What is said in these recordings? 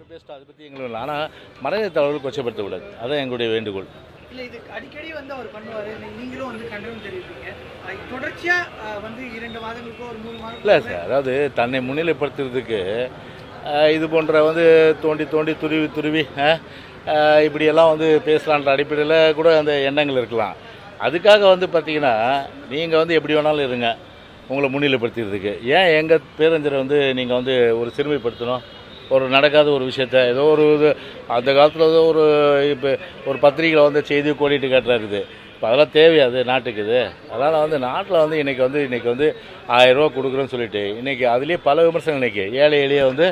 அவர் பேசிட்டோம் அதை பற்றி எங்களுக்கு இல்லை ஆனால் மறைந்த தலைவர்கள் கொச்சப்படுத்தக்கூடாது அதான் எங்களுடைய வேண்டுகோள் இல்ல இது அடிக்கடி வந்து அவர் பண்ணுவாரு நீ- நீங்களும் வந்து கண்டனம் தெரிவிப்பீங்க அஹ் தொடர்ச்சியா அஹ், வந்து இரண்டு மாதங்களுக்கோ ஒரு மூணு இல்லை மாதம் சார் அதாவது தன்னை முன்னிலைப்படுத்துறதுக்கு அஹ், இது போன்ற வந்து தோண்டி தோண்டி துருவி துருவி அஹ், அஹ், இப்படியெல்லாம் வந்து பேசலான்ற அடிப்படையில் கூட அந்த எண்ணங்கள் இருக்கலாம் அதுக்காக வந்து பார்த்தீங்கன்னா நீங்கள் வந்து எப்படி வேணாலும் இருங்க உங்களை முன்னிலைப்படுத்துறதுக்கு ஏன் எங்கள் பேரஞ்சரை வந்து நீங்கள் வந்து ஒரு சிறுமைப்படுத்தணும் ஒரு நடக்காத ஒரு விஷயத்த ஏதோ ஒரு இது அந்த காலத்தில் ஏதோ ஒரு இப்போ ஒரு பத்திரிக்கையில் வந்து செய்தி கோடிட்டு காட்டுறாருது இப்போ அதெல்லாம் தேவையா அது நாட்டுக்கு இது அதனால் வந்து நாட்டில் வந்து இன்றைக்கி வந்து இன்றைக்கி வந்து ஆயிரரூவா கொடுக்குறோன்னு சொல்லிட்டு இன்றைக்கி அதுலேயே பல விமர்சனம் இன்றைக்கி ஏழை எளிய வந்து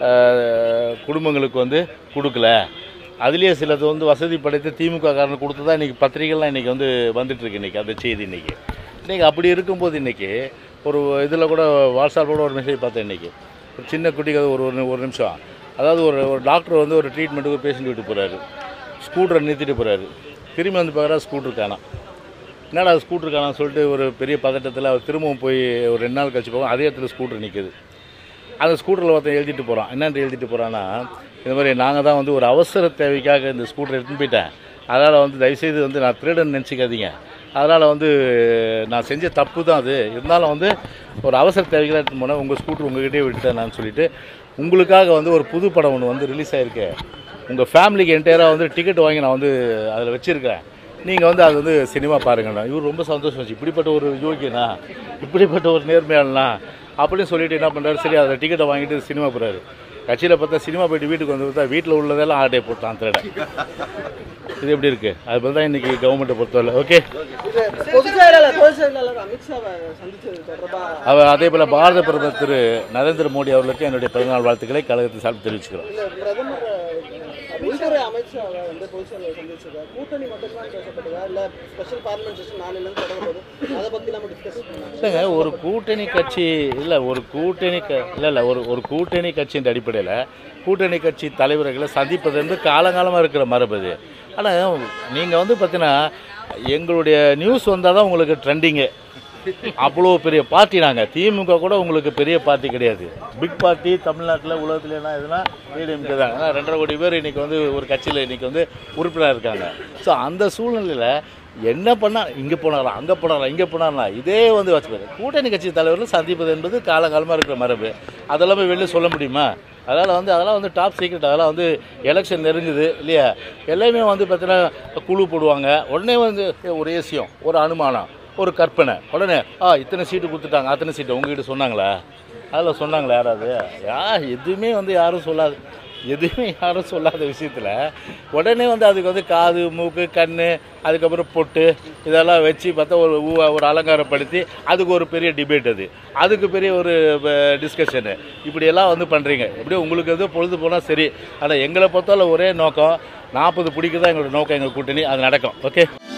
ஆஹ், குடும்பங்களுக்கு வந்து கொடுக்கல அதுலேயே சிலது வந்து வசதி படைத்த திமுக காரன் கொடுத்து தான் இன்றைக்கி பத்திரிகைலாம் இன்றைக்கி வந்து வந்துட்டுருக்கு இன்றைக்கி அந்த செய்தி இன்றைக்கி இன்றைக்கி அப்படி இருக்கும்போது இன்றைக்கி ஒரு இதில் கூட வாட்ஸ்அப்பில் ஒரு மெசேஜ் பார்த்தேன் இன்றைக்கி ஒரு சின்ன குட்டி கதை ஒரு ஒரு ஒரு நிமிஷம் அதாவது ஒரு ஒரு டாக்டர் வந்து ஒரு ட்ரீட்மெண்ட்டுக்கு பேஷண்ட் விட்டு போகிறாரு ஸ்கூட்டரை நிறுத்திட்டு போகிறாரு திரும்பி வந்து பார்க்குறா ஸ்கூட்டர் காணோம் என்னடா ஸ்கூட்டர் காணோம்னு சொல்லிட்டு ஒரு பெரிய பதட்டத்தில் அவர் திரும்பவும் போய் ஒரு ரெண்டு நாள் கழிச்சு போவோம் அதே இடத்துல ஸ்கூட்டர் நிற்குது அந்த ஸ்கூட்டரில் ஒருத்தன் எழுதிட்டு போகிறான் என்னென்று எழுதிட்டு போகிறான்னா இந்த மாதிரி நாங்கள் தான் வந்து ஒரு அவசர தேவைக்காக இந்த ஸ்கூட்டரை எடுத்துன்னு போயிட்டேன் அதனால் வந்து தயவுசெய்து வந்து நான் திருடன் நினச்சிக்காதீங்க அதனால் வந்து நான் செஞ்ச தப்பு தான் அது இருந்தாலும் வந்து ஒரு அவசர தேவைக்கு தான் எடுத்துன்னு போனேன் உங்கள் ஸ்கூட்டர் உங்ககிட்டயே விட்டுட்டேன் நான் சொல்லிட்டு உங்களுக்காக வந்து ஒரு புது படம் ஒன்று வந்து ரிலீஸ் ஆயிருக்கு உங்கள் ஃபேமிலிக்கு என்டையராக வந்து டிக்கெட் வாங்கி நான் வந்து அதில் வச்சுருக்கேன் நீங்கள் வந்து அது வந்து சினிமா பாருங்கண்ணா இவர் ரொம்ப சந்தோஷம் வச்சு இப்படிப்பட்ட ஒரு யோகியனா இப்படிப்பட்ட ஒரு நேர்மையாளனா அப்படின்னு சொல்லிட்டு என்ன பண்ணுறாரு சரி அதில் டிக்கெட்டை வாங்கிட்டு சினிமா போகிறாரு கட்சியில் பார்த்தா சினிமா போயிட்டு வீட்டுக்கு வந்து பார்த்தா வீட்டில் உள்ளதெல்லாம் ஆட்டே போட்டான் திருட இது எப்படி இருக்குது அது போல தான் இன்றைக்கி கவர்மெண்ட்டை பொறுத்தவரை ஓகே பொதுச் செயலாளர் பொதுச் செயலாளர் அமித்ஷாவை சந்திச்சது தொடர்பா அவர் அதே போல் பாரத பிரதமர் திரு நரேந்திர மோடி அவர்களுக்கு என்னுடைய பிறந்தநாள் வாழ்த்துக்களை கழகத்தை சார்பில் தெரிவிச்சுக்கிறோம் இல்ல பிரதமர் அஹ், உள்துறை அமைச்சராக வந்து பொதுச் செயலாளர் சந்திச்சிருக்காரு கூட்டணி மட்டும்தான் பேசப்படுதா இல்ல ஸ்பெஷல் பார்லிமெண்ட் செஷன் நாளையிலேருந்து தொடங்க போது அதை பத்தி நம்ம டிஸ்கஸ் பண்ணாங்க இல்லைங்க ஒரு கூட்டணி கட்சி இல்லை ஒரு கூட்டணி க இல்லை இல்லை ஒரு ஒரு கூட்டணி கட்சியின் அடிப்படையில் கூட்டணி கட்சி தலைவர்களை சந்திப்பது வந்து காலங்காலமாக இருக்கிற மரபு அது ஆனால் நீங்கள் வந்து பார்த்தீங்கன்னா எங்களுடைய நியூஸ் வந்தால் தான் உங்களுக்கு ட்ரெண்டிங்கு அவ்வளோ பெரிய பார்ட்டி நாங்கள் திமுக கூட உங்களுக்கு பெரிய பார்ட்டி கிடையாது பிக் பார்ட்டி தமிழ்நாட்டில் உலகத்துலனா எதுனா ஏடிஎம்கே தான் ஏன்னா ரெண்டரை கோடி பேர் இன்றைக்கி வந்து ஒரு கட்சியில் இன்றைக்கி வந்து உறுப்பினராக இருக்காங்க ஸோ அந்த சூழ்நிலையில் என்ன பண்ணா இங்கே போனாரா அங்கே போனாரா இங்கே போனாரா இதே வந்து வச்சுப்பாரு கூட்டணி கட்சி தலைவர்கள் சந்திப்பது என்பது காலகாலமாக இருக்கிற மரபு அதெல்லாம் போய் வெளில சொல்ல முடியுமா அதனால் வந்து அதெல்லாம் வந்து டாப் சீக்ரெட் அதெல்லாம் வந்து எலெக்ஷன் நெருங்குது இல்லையா எல்லாமே வந்து பார்த்தீங்கன்னா குழு போடுவாங்க உடனே வந்து ஒரு ஏசியம் ஒரு அனுமானம் ஒரு கற்பனை உடனே ஆ இத்தனை சீட்டு கொடுத்துட்டாங்க அத்தனை சீட்டு உங்ககிட்ட சொன்னாங்களா அதில் சொன்னாங்களா யாராவது யா எதுவுமே வந்து யாரும் சொல்லாது எதுவுமே யாரும் சொல்லாத விஷயத்தில் உடனே வந்து அதுக்கு வந்து காது மூக்கு கண் அதுக்கப்புறம் பொட்டு இதெல்லாம் வச்சு பார்த்தா ஒரு ஊ- ஒரு அலங்காரப்படுத்தி அதுக்கு ஒரு பெரிய டிபேட் அது அதுக்கு பெரிய ஒரு டிஸ்கஷனு இப்படியெல்லாம் வந்து பண்ணுறீங்க எப்படியும் உங்களுக்கு எதுவும் பொழுது போனால் சரி ஆனால் எங்களை பொறுத்தவரை ஒரே நோக்கம் நாற்பது பிடிக்க தான் எங்களோட நோக்கம் எங்கள் கூட்டணி அது நடக்கும் ஓகே